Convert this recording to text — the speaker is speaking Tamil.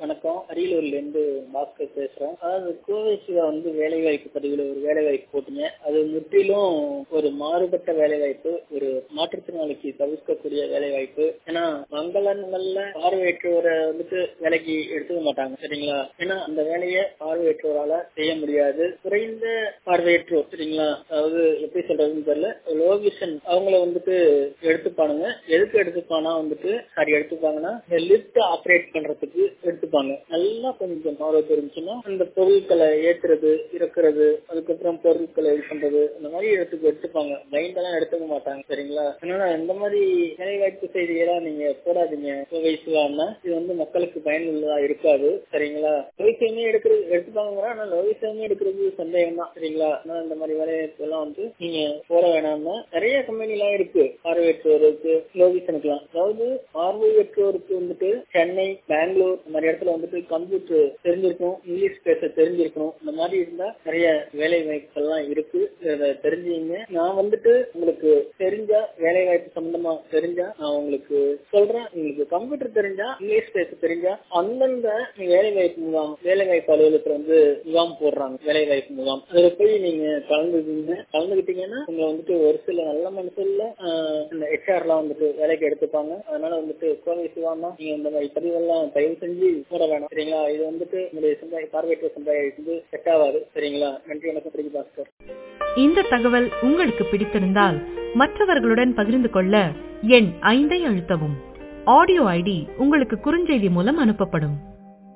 வணக்கம் அரியலூர்ல இருந்து பாஸ்கர் பேசுறேன் அதாவது கோவை சிவா வந்து வேலை வாய்ப்பு பதிவுல ஒரு வேலை வாய்ப்பு போட்டீங்க அது முற்றிலும் ஒரு மாறுபட்ட வேலை வாய்ப்பு ஒரு மாற்றுத்திறனாளிக்கு தவிர்க்கக்கூடிய வேலை வாய்ப்பு ஏன்னா மங்களங்கள்ல பார்வையற்றோரை வந்துட்டு வேலைக்கு எடுத்துக்க மாட்டாங்க சரிங்களா ஏன்னா அந்த வேலையை பார்வையற்றோரால செய்ய முடியாது குறைந்த பார்வையற்றோர் சரிங்களா அதாவது எப்படி சொல்றதுன்னு தெரியல லோ விஷன் அவங்கள வந்துட்டு எடுத்துப்பானுங்க எதுக்கு எடுத்துப்பானா வந்துட்டு சாரி எடுத்துப்பாங்கன்னா லிப்ட் ஆப்ரேட் பண்றதுக்கு எடுத்துப்பாங்க நல்லா கொஞ்சம் ஆர்வம் இருந்துச்சுன்னா அந்த பொருட்களை ஏத்துறது இறக்குறது அதுக்கப்புறம் பொருட்களை இது பண்றது அந்த மாதிரி இடத்துக்கு எடுத்துப்பாங்க மைண்ட் எல்லாம் எடுத்துக்க மாட்டாங்க சரிங்களா அதனால இந்த மாதிரி வேலை வாய்ப்பு செய்தியெல்லாம் நீங்க போடாதீங்க வயசுலான்னா இது வந்து மக்களுக்கு பயனுள்ளதா இருக்காது சரிங்களா லோவிசியமே எடுக்கிறது எடுத்துப்பாங்க ஆனா லோவிசியமே எடுக்கிறது சந்தேகம் தான் சரிங்களா ஆனா இந்த மாதிரி வேலைவாய்ப்பு எல்லாம் வந்து நீங்க போட வேணாம்னா நிறைய கம்பெனி எல்லாம் இருக்கு பார்வையற்றோருக்கு லோவிசனுக்குலாம் அதாவது பார்வையற்றோருக்கு வந்துட்டு சென்னை பெங்களூர் இந்த மாதிரி இடத்துல வந்துட்டு கம்ப்யூட்டர் தெரிஞ்சிருக்கும் இங்கிலீஷ் பேச தெரிஞ்சிருக்கணும் இந்த மாதிரி இருந்தா நிறைய வேலை வாய்ப்புகள்லாம் இருக்கு இதை தெரிஞ்சுங்க நான் வந்துட்டு உங்களுக்கு தெரிஞ்சா வேலை வாய்ப்பு சம்பந்தமா தெரிஞ்சா நான் உங்களுக்கு சொல்றேன் உங்களுக்கு கம்ப்யூட்டர் தெரிஞ்சா இங்கிலீஷ் பேச தெரிஞ்சா அந்தந்த வேலை வாய்ப்பு முகாம் வேலை வாய்ப்பு அலுவலகத்துல வந்து முகாம் போடுறாங்க வேலை வாய்ப்பு முகாம் அதுல போய் நீங்க கலந்துக்கிங்க கலந்துக்கிட்டீங்கன்னா உங்களை வந்துட்டு ஒரு சில நல்ல மனுஷன்ல இந்த ஹெச்ஆர் எல்லாம் வந்துட்டு வேலைக்கு எடுத்துப்பாங்க அதனால வந்துட்டு கோவை சிவாமா நீங்க இந்த மாதிரி பதிவெல்லாம் தயவு செஞ்சு போட வேணாம் சரிங்களா இது வந்துட்டு உங்களுடைய சமுதாய பார்வையற்ற சமுதாயம் வந்து செட் ஆகாது சரிங்களா நன்றி வணக்கம் பிரிக்கு பாஸ்கர் இந்த தகவல் உங்களுக்கு பிடித்திருந்தால் மற்றவர்களுடன் பகிர்ந்து கொள்ள எண் ஐந்தை அழுத்தவும் ஆடியோ ஐடி உங்களுக்கு குறுஞ்செய்தி மூலம் அனுப்பப்படும்